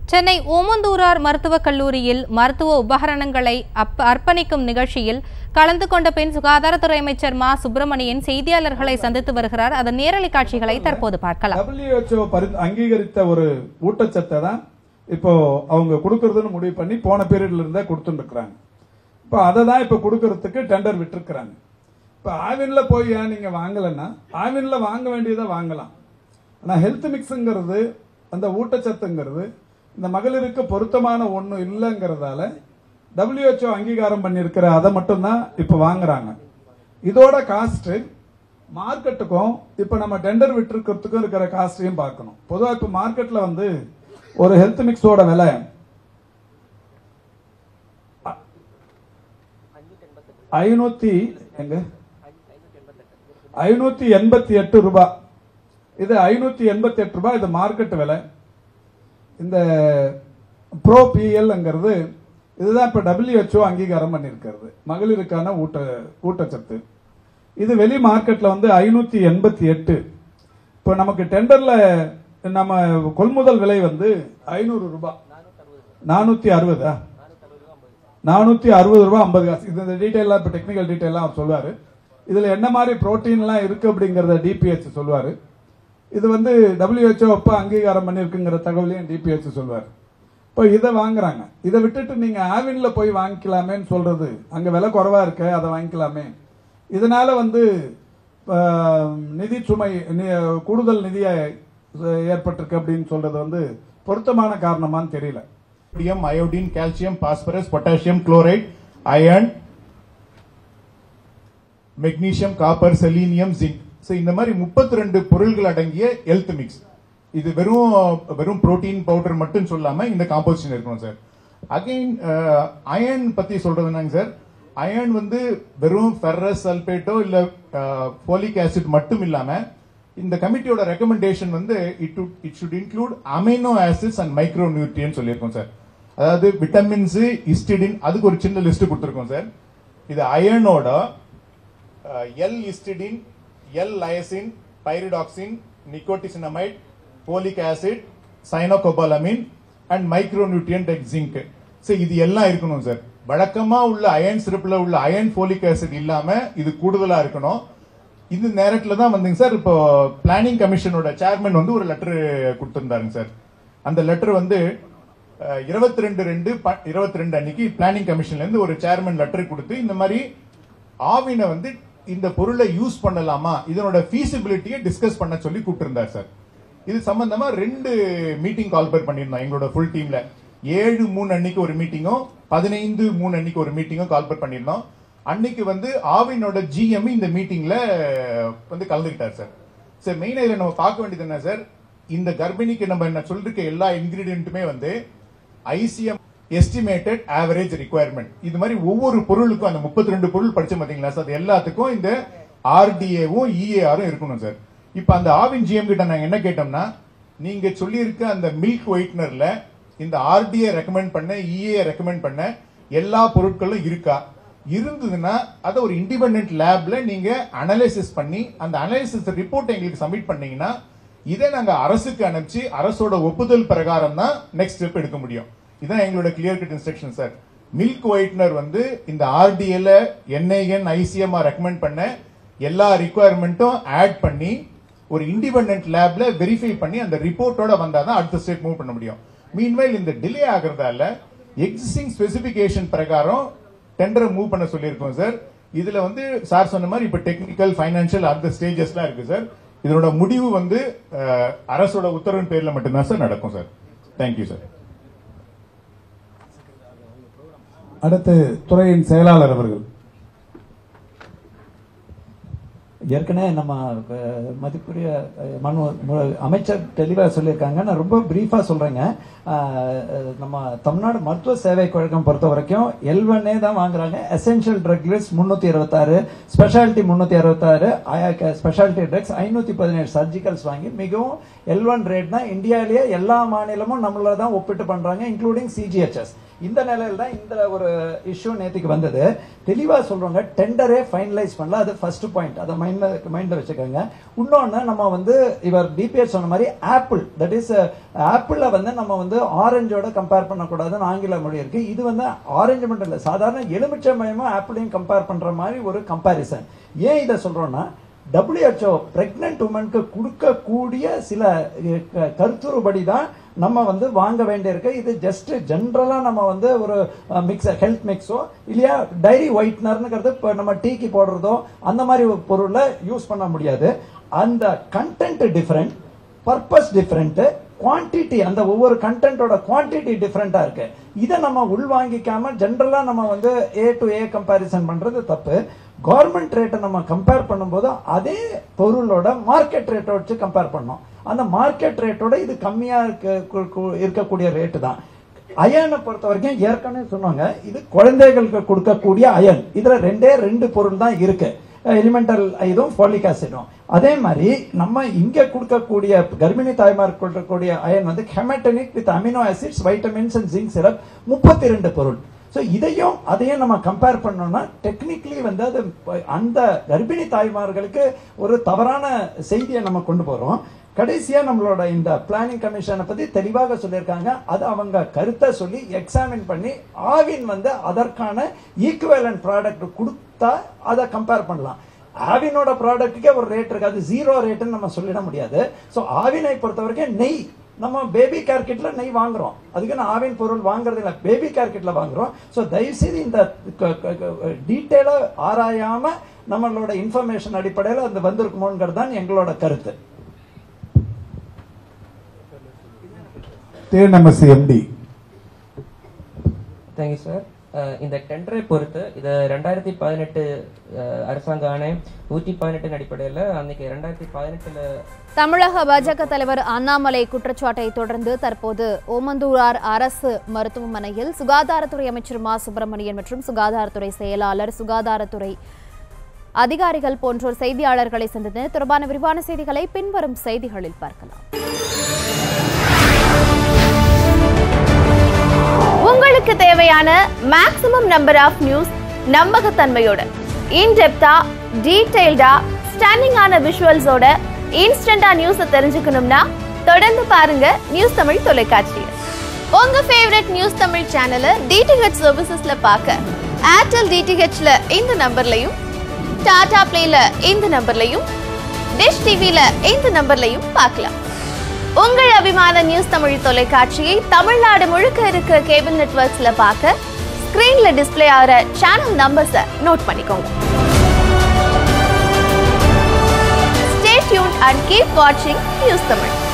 சென்னை ஓமந்தூரார் மருத்துவக் கல்லூரியில் மருத்துவ உபகரணங்களை அப் அர்ப்பணிக்கும் நிகழ்ச்சியில் கலந்து கொண்ட பின் சுகாதாரத்துறை அமைச்சர் மா சுப்பிரமணியன் செய்தியாளர்களை சந்தித்து வருகிறார் அதன் நேரலை காட்சிகளை தற்போது பார்க்கலாம் WHO பரிந்து அங்கீகரித்த ஒரு ஊட்டச்சத்தை தான் இப்போ அவங்க கொடுக்கறதுன்னு முடிவு பண்ணி போன பீரியட்ல இருந்தே கொடுத்துட்டு இருக்கிறாங்க இப்போ அதை தான் இப்போ கொடுக்கறதுக்கு டெண்டர் விட்டுருக்குறாங்க இப்போ ஆவின்ல போய் ஏன் நீங்க வாங்கலைன்னா ஆவின்ல வாங்க வேண்டியதை வாங்கலாம் ஆனால் ஹெல்த் மிக்ஸுங்கிறது அந்த ஊட்டச்சத்துங்கிறது இந்த மகளிருக்கு பொருத்தமான ஒன்றும் இல்லைங்கிறதால WHO அங்கீகாரம் பண்ணியிருக்கிற அதை மட்டும்தான் இப்போ வாங்குறாங்க இதோட காஸ்ட் மார்க்கெட்டுக்கும் இப்போ நம்ம டெண்டர் விட்டுருக்கிறதுக்கும் இருக்கிற காஸ்டையும் பார்க்கணும் பொதுவாக இப்போ மார்க்கெட்டில் வந்து ஒரு ஹெல்த் மிக்ஸோட விலை ஐநூத்தி எங்க ஐநூத்தி எண்பத்தி எட்டு ரூபாய் இது ஐநூத்தி எண்பத்தி எட்டு ரூபாய் இது மார்க்கெட் விலை இந்த ப்ரோ பிஎல்ங்கிறது இதுதான் இப்ப WHO அங்கீகாரம் பண்ணியிருக்கிறது மகளிருக்கான ஊட்ட ஊட்டச்சத்து இது வெளி மார்க்கெட்ல வந்து ஐநூத்தி எண்பத்தி எட்டு இப்போ நமக்கு டெண்டர்ல நம்ம கொள்முதல் விலை வந்து ஐநூறு ரூபாய் நானூத்தி அறுபதா நானூத்தி அறுபது ரூபாய் ஐம்பது காசு இது இந்த டீட்டெயிலாம் இப்போ டெக்னிக்கல் டீட்டெயிலாம் அவர் சொல்லுவாரு இதுல என்ன மாதிரி புரோட்டீன்லாம் இருக்கு அப்படிங்கறத டிபிஹெச் சொல்லுவாரு இது வந்து WHO அப்ப அங்கீகாரம் பண்ணிருக்குங்கிற தகவலையும் டிபிஹெச் சொல்லுவாரு இப்போ இதை வாங்குறாங்க இதை விட்டுட்டு நீங்க ஆவின்ல போய் வாங்கிக்கலாமேன்னு சொல்றது அங்க விலை குறைவா இருக்கு அதை வாங்கிக்கலாமே இதனால வந்து ஆஹ், நிதி சுமை நி- கூடுதல் நிதியை ஏற்பட்டிருக்கு அப்படின்னு சொல்றது வந்து பொருத்தமான காரணமான்னு தெரியல sodium, iodine, calcium, phosphorus, potassium, chloride, iron, magnesium copper selenium zinc so இந்த மாதிரி 32 ரெண்டு பொருள்கள் அடங்கிய ஹெல்த் மிக்ஸ் இது வெறும் வெறும் புரோட்டீன் பவுடர் மட்டும் சொல்லாம இந்த காம்போசிஷன் இருக்கணும் சார் அகைன் அயர்ன் பத்தி சொல்றதுனாங்க சார் அயர்ன் வந்து வெறும் ஃபெர்ரஸ் சல்பேட்டோ இல்ல ஃபோலிக் ஆசிட் மட்டும் இல்லாம இந்த கமிட்டியோட ரெக்கமெண்டேஷன் வந்து it it should include amino acids and micro nutrient சொல்லியிருக்கோம் சார் அதாவது விட்டமின்ஸ் ஹிஸ்டிடின் அதுக்கு ஒரு சின்ன லிஸ்ட் கொடுத்துருக்கோம் சார் இது அயர்னோட L histidine L lysine pyridoxine nicotinamide folic acid cyanocobalamin and micronutrient like zinc so இது எல்லாம் இருக்கணும் சார் வழக்கமா உள்ள அயன் சிறப்புல உள்ள அயன் போலிக் ஆசிட் இல்லாம இது கூடுதலா இருக்கணும் இந்த நேரத்துல தான் வந்துங்க சார் இப்போ பிளானிங் கமிஷனோட சேர்மன் வந்து ஒரு லெட்டர் கொடுத்திருந்தாருங்க சார் அந்த லெட்டர் வந்து இருபத்தி ரெண்டு ரெண்டு இருபத்தி ரெண்டு அன்னைக்கு பிளானிங் கமிஷன்ல இருந்து ஒரு சேர்மன் லெட்டர் கொடுத்து இந்த மாதிரி ஆவினை வந்து இந்த பொருளை யூஸ் பண்ணலாமா இதனோட ஃபீசிபிலிட்டியை டிஸ்கஸ் பண்ண சொல்லி கூப்பிட்டிருந்தார் சார் இது சம்பந்தமா ரெண்டு மீட்டிங் கால்பர் பண்ணியிருந்தோம் எங்களோட ஃபுல் டீம்ல ஏழு மூணு அன்னைக்கு ஒரு மீட்டிங்கும் பதினைந்து மூணு அன்னைக்கு ஒரு மீட்டிங்கும் கால்பர் பண்ணியிருந்தோம் அன்னைக்கு வந்து ஆவினோட ஜிஎம் இந்த மீட்டிங்ல வந்து கலந்துக்கிட்டார் சார் சார் மெயினா இதுல நம்ம பார்க்க வேண்டியது என்ன சார் இந்த கர்ப்பிணிக்கு நம்ம என்ன சொல்லிருக்க எல்லா இன்கிரீடியன்ட்டுமே வந்து ஐசிஎம் எஸ்டிமேட்டட் ஆவரேஜ் ரிக்குவயர்மெண்ட் இது மாதிரி ஒவ்வொரு பொருளுக்கும் அந்த 32 ரெண்டு பொருள் படிச்சோம் பாத்தீங்களா சார் அது எல்லாத்துக்கும் இந்த ஆர்டிஏவும் இஏஆரும் இருக்கணும் சார் இப்ப அந்த ஆவின் ஜிஎம் கிட்ட நாங்க என்ன கேட்டோம்னா நீங்க சொல்லியிருக்க அந்த மில்க் ஒயிட்னர்ல இந்த ஆர்டிஏ ரெக்கமெண்ட் பண்ண இஏ ரெக்கமெண்ட் பண்ண எல்லா பொருட்களும் இருக்கா இருந்ததுன்னா அதை ஒரு இண்டிபெண்டன்ட் லேப்ல நீங்க அனலைசிஸ் பண்ணி அந்த அனலைசிஸ் ரிப்போர்ட் எங்களுக்கு சப்மிட் பண்ணீங்கன்னா இதை நாங்க அரசுக்கு அனுப்பிச்சு அரசோட ஒப்புதல் பிரகாரம் தான் நெக்ஸ்ட் ஸ்டெப் எடுக்க முடியும் இதான் எங்களோட clear cut instruction sir milk whitener வந்து இந்த ஆர்டிஎல என்ஐஎன் ஐசிஎம் ரெக்கமெண்ட் பண்ண எல்லா ரிக்குவயர்மெண்ட்டும் ஆட் பண்ணி ஒரு இண்டிபெண்டன்ட் லேப்ல வெரிஃபை பண்ணி அந்த ரிப்போர்ட்டோட வந்தாதான் அடுத்த ஸ்டெப் மூவ் பண்ண முடியும் மீன்வைல் இந்த டிலே ஆகுறதால எக்ஸிஸ்டிங் ஸ்பெசிபிகேஷன் பிரகாரம் டெண்டரை மூவ் பண்ண சொல்லியிருக்கோம் சார் இதுல வந்து சார் சொன்ன மாதிரி இப்ப டெக்னிக்கல் ஃபைனான்சியல் அந்த ஸ்டேஜஸ்லாம் இருக்கு சார் இதனோட முடிவு வந்து அஹ், அரசோட உத்தரவின் பேர்ல மட்டும்தான் சார் நடக்கும் சார் தேங்க்யூ சார் அடுத்து துறையின் செயலாளர் அவர்கள் ஏற்கனவே நம்ம அஹ், மதிப்புரிய அஹ், மனு மு- அமைச்சர் தெளிவாக சொல்லியிருக்காங்க நான் ரொம்ப பிரீஃபா சொல்றேங்க அஹ், அஹ், நம்ம தமிழ்நாடு மருத்துவ சேவை கழகம் பொறுத்த வரைக்கும் எல்வனே தான் வாங்குறாங்க எசென்ஷியல் ட்ரக் லிஸ்ட் முன்னூத்தி இருபத்தாறு ஸ்பெஷாலிட்டி முன்னூத்தி அறுபத்தாறு ஸ்பெஷாலிட்டி ட்ரக்ஸ் ஐநூத்தி பதினேழு சர்ஜிக்கல்ஸ் வாங்கி மிகவும் எல்வன் ரேட்னா இந்தியாவிலேயே எல்லா மாநிலமும் நம்மள தான் ஒப்பிட்டு பண்றாங்க இன்க்ளூடிங் சிஜிஹெச்எஸ் இந்த நிலையில தான் இந்த ஒரு இஷ்யூ நேத்துக்கு வந்தது தெளிவா சொல்றோங்க டெண்டரே ஃபைனலைஸ் பண்ணல அது ஃபர்ஸ்ட் பாயிண்ட் அதை மைண்ட்ல மைண்ட்ல வச்சுக்கோங்க இன்னொன்னு நம்ம வந்து இவர் டிபிஎஸ் சொன்ன மாதிரி ஆப்பிள் தட் இஸ் ஆப்பிள்ல வந்து நம்ம வந்து வந்து ஆரஞ்சோட கம்பேர் பண்ணக்கூடாதுன்னு ஆங்கில மொழி இருக்கு இது வந்து ஆரஞ்சு மட்டும் இல்லை சாதாரண எலுமிச்சை மயமும் ஆப்பிளையும் கம்பேர் பண்ற மாதிரி ஒரு கம்பாரிசன் ஏன் இதை சொல்றோம்னா WHO பிரெக்னென்ட் உமனுக்கு கொடுக்கக்கூடிய சில அஹ், க- கருத்துருபடி தான் நம்ம வந்து வாங்க வேண்டியிருக்கு இது ஜஸ்ட் ஜென்ரலா நம்ம வந்து ஒரு மிக்ஸ் ஹெல்த் மிக்ஸோ இல்லையா டைரி ஒயிட்னர்னுங்கிறது இப்போ நம்ம டீக்கு போடுறதோ அந்த மாதிரி ஒரு பொருளை யூஸ் பண்ண முடியாது அந்த content different purpose different quantity அந்த ஒவ்வொரு கண்டென்ட்டோட குவான்டிட்டி டிஃப்ரெண்டா இருக்கு இதை நம்ம உள்வாங்கிக்காம ஜென்ரலா நம்ம வந்து ஏ டு ஏ கம்பேரிசன் பண்றது தப்பு கவர்மெண்ட் ரேட்டை நம்ம கம்பேர் பண்ணும்போது அதே பொருளோட மார்க்கெட் ரேட்டை வச்சு கம்பேர் பண்ணோம் அந்த மார்க்கெட் ரேட்டோட இது கம்மியா இருக்க கு- கு- இருக்கக்கூடிய ரேட்டு தான் அயனை பொறுத்த வரைக்கும் ஏற்கனவே சொன்னாங்க இது குழந்தைகளுக்கு கொடுக்கக்கூடிய அயன் இதுல ரெண்டே ரெண்டு பொருள் தான் இருக்கு எலிமெண்டல் இதுவும் ஃபோலிக் ஆசிடும் அதே மாதிரி நம்ம இங்க கொடுக்கக்கூடிய கர்ப்பிணி தாய்மார் கொடுக்கக்கூடிய அயன் வந்து haematinic with amino acids vitamins and zinc syrup முப்பத்தி ரெண்டு பொருள் ஸோ இதையும் அதையும் நம்ம கம்பேர் பண்ணோம்னா டெக்னிக்கலி வந்து அது அந்த கர்ப்பிணி தாய்மார்களுக்கு ஒரு தவறான செய்தியை நம்ம கொண்டு போறோம் கடைசியா நம்மளோட இந்த பிளானிங் கமிஷனை பத்தி தெளிவாக சொல்லியிருக்காங்க அது அவங்க கருத்தை சொல்லி எக்ஸாமின் பண்ணி ஆவின் வந்து அதற்கான ஈக்குவலன்ட் ப்ராடக்ட் கொடுத்தா அதை கம்பேர் பண்ணலாம் ஆவினோட ப்ராடக்ட்டுக்கே ஒரு ரேட் இருக்கு அது ஜீரோ ரேட்டுன்னு நம்ம சொல்லிட முடியாது ஸோ ஆவினை பொறுத்த வரைக்கும் நெய் நம்ம பேபி கேர் கிட்ல நெய் வாங்குறோம் அதுக்கு நான் ஆவின் பொருள் வாங்குறது இல்லை பேபி கேர் கிட்ல வாங்குறோம் ஸோ தயவுசெய்து இந்த டீட்டெயிலா ஆராயாம நம்மளோட இன்ஃபர்மேஷன் அடிப்படையில் அது வந்திருக்குமோங்கிறது தான் எங்களோட கருத்து டிஎன்எம்எஸ்சி எம்டி தேங்க்யூ சார் இந்த டெண்டரை பொறுத்து இது ரெண்டாயிரத்தி பதினெட்டு அரசாங்க ஆணை நூற்றி பதினெட்டின் அடிப்படையில் அன்னைக்கு ரெண்டாயிரத்தி பதினெட்டுல தமிழக பாஜக தலைவர் அண்ணாமலை குற்றச்சாட்டை தொடர்ந்து தற்போது ஓமந்தூரார் அரசு மருத்துவமனையில் சுகாதாரத்துறை அமைச்சர் மா சுப்பிரமணியன் மற்றும் சுகாதாரத்துறை செயலாளர் சுகாதாரத்துறை அதிகாரிகள் போன்றோர் செய்தியாளர்களை சந்தித்தனர் தொடர்பான விரிவான செய்திகளை பின்வரும் செய்திகளில் பார்க்கலாம் உங்களுக்கு தேவையான மேக்ஸிமம் நம்பர் ஆஃப் நியூஸ் நம்பகத்தன்மையோட இன்டெப்தா டீடைல்டா ஸ்டன்னிங்கான விஷுவல்ஸோட இன்ஸ்டண்டா நியூஸை தெரிஞ்சுக்கணும்னா தொடர்ந்து பாருங்க நியூஸ் தமிழ் தொலைக்காட்சியை உங்க ஃபேவரட் நியூஸ் தமிழ் சேனலை டிடிஹெச் சர்வீசஸ்ல பார்க்க ஏர்டெல் டிடிஹெச்ல இந்த நம்பர்லையும் டாடா பிளேல இந்த நம்பர்லையும் டிஷ் டிவில இந்த நம்பர்லையும் பார்க்கலாம் உங்கள் அபிமான நியூஸ் தமிழ் தொலைக்காட்சியை தமிழ்நாடு முழுக்க இருக்க கேபிள் நெட்வொர்க்ஸ்ல பார்க்க ஸ்கிரீன்ல டிஸ்ப்ளே ஆகிற சேனல் நம்பர்ஸை நோட் பண்ணிக்கோங்க ஸ்டே டியூன் அண்ட் கீப் வாட்சிங் நியூஸ் தமிழ்